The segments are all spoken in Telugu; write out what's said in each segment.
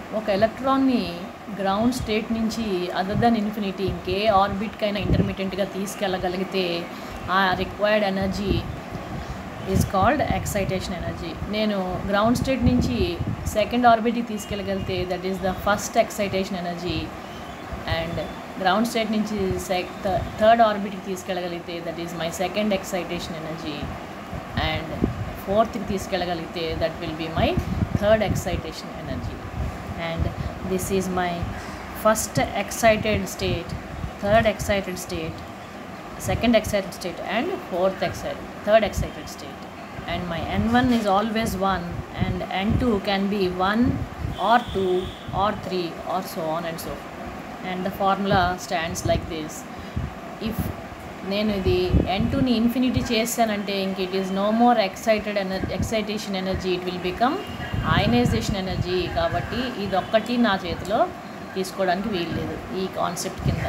ఒక ఎలక్ట్రాన్ని గ్రౌండ్ స్టేట్ నుంచి అదర్ దెన్ ఇన్ఫినిటీ ఇంకే ఆర్బిట్కైనా ఇంటర్మీడియట్గా తీసుకెళ్ళగలిగితే ఆ required energy is called excitation energy నేను గ్రౌండ్ స్టేట్ నుంచి సెకండ్ ఆర్బిట్కి తీసుకెళ్ళగలిగితే that is the first excitation energy and ground state నుంచి సెక్ థర్డ్ ఆర్బిట్కి తీసుకెళ్ళగలిగితే that is my second excitation energy and ఫోర్త్కి తీసుకెళ్ళగలిగితే that will be my third excitation energy and this is my first excited state third excited state second excited state and fourth excited third excited state and my n1 is always 1 and n2 can be 1 or 2 or 3 or so on and so forth and the formula stands like this if నేను ఇది ఎన్ టూని ఇన్ఫినిటీ చేస్తానంటే ఇంక it is no more excited energy excitation energy it will become ionization energy కాబట్టి ఇదొక్కటి నా చేతిలో తీసుకోవడానికి వీల్లేదు ఈ కాన్సెప్ట్ కింద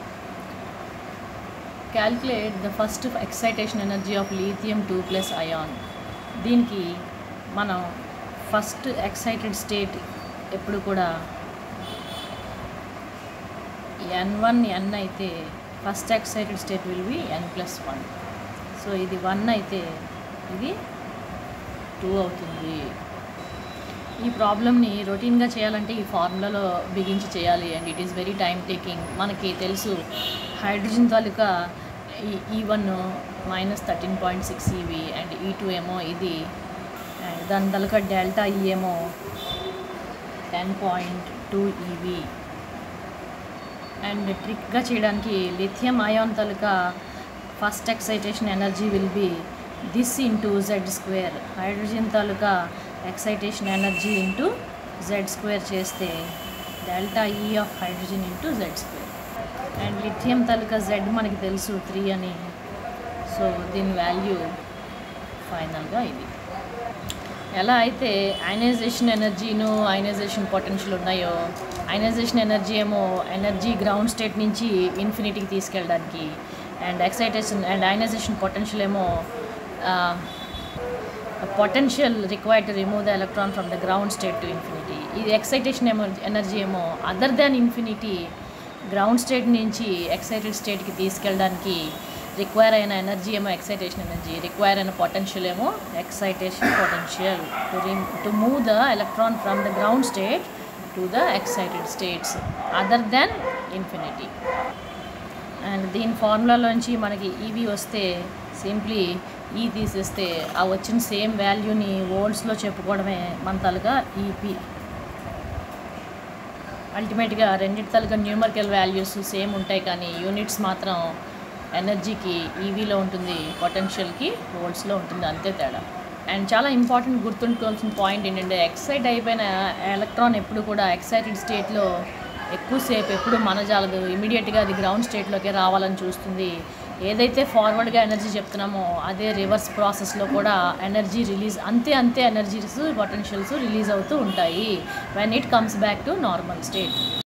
calculate the first excitation energy of lithium two plus ion దీనికి మనం ఫస్ట్ ఎక్సైటెడ్ స్టేట్ ఎప్పుడు కూడా ఎన్ వన్ ఎన్ అయితే first excited state will be n plus one so ఇది వన్ అయితే ఇది టూ అవుతుంది ఈ ప్రాబ్లమ్ని రొటీన్గా చేయాలంటే ఈ ఫార్ములాలో బిగించి చేయాలి and it is very time taking మనకి తెలుసు హైడ్రోజన్ తాలూకా ఈ E one minus thirteen point six eV and E two ఏమో ఇది అండ్ దాని తాలూకా డెల్టా ఈ ఏమో ten point two eV and ట్రిక్గా చేయడానికి లిథియం అయాన్ తాలూకా first excitation energy will be this into Z square hydrogen తాలూకా excitation energy into Z square చేస్తే delta E of hydrogen into Z square and lithium taluka Z మనకి తెలుసు త్రీ అని సో దీని వాల్యూ ఫైనల్గా ఇది ఎలా అయితే అయనైజేషన్ ఎనర్జీను అయనైజేషన్ పొటెన్షియల్ ఉన్నాయో అయనైజేషన్ ఎనర్జీ ఏమో ఎనర్జీ గ్రౌండ్ స్టేట్ నుంచి ఇన్ఫినిటీకి తీసుకెళ్ళడానికి and excitation and ionization potential ఏమో potential required to remove the electron from the ground state to infinity ఇది ఎక్సైటేషన్ ఏమో ఎనర్జీ ఏమో other than infinity ground state నుంచి ఎక్సైటెడ్ స్టేట్కి తీసుకెళ్ళడానికి రిక్వైర్ అయిన ఎనర్జీ ఏమో ఎక్సైటేషన్ ఎనర్జీ రిక్వైర్ అయిన పొటెన్షియల్ ఏమో excitation potential to remove the electron from the ground state to the excited states other then infinity and దీని ఫార్ములాలోంచి మనకి ఈవీ వస్తే సింప్లీ ఈ తీసేస్తే ఆ వచ్చిన సేమ్ వాల్యూని వోల్ట్స్లో చెప్పుకోవడమే మన తలుగా ఈపీ అల్టిమేట్గా రెండింటి తలుగా న్యూమరికల్ వాల్యూస్ సేమ్ ఉంటాయి కానీ యూనిట్స్ మాత్రం ఎనర్జీకి ఈవీలో ఉంటుంది పొటెన్షియల్కి వోల్ట్స్లో ఉంటుంది అంతే తేడా అండ్ చాలా ఇంపార్టెంట్ గుర్తుంచుకోవాల్సిన పాయింట్ ఏంటంటే ఎక్సైట్ అయిపోయిన ఎలక్ట్రాన్ ఎప్పుడు కూడా ఎక్సైటెడ్ స్టేట్లో ఎక్కువసేపు ఎప్పుడు మనజాలదు ఇమీడియట్గా అది గ్రౌండ్ స్టేట్లోకి రావాలని చూస్తుంది ఏదైతే ఫార్వర్డ్గా ఎనర్జీ చెప్తున్నామో అదే రివర్స్ ప్రాసెస్లో కూడా ఎనర్జీ రిలీజ్ అంతే అంతే ఎనర్జీస్ పొటెన్షియల్స్ రిలీజ్ అవుతూ ఉంటాయి when it comes back to normal state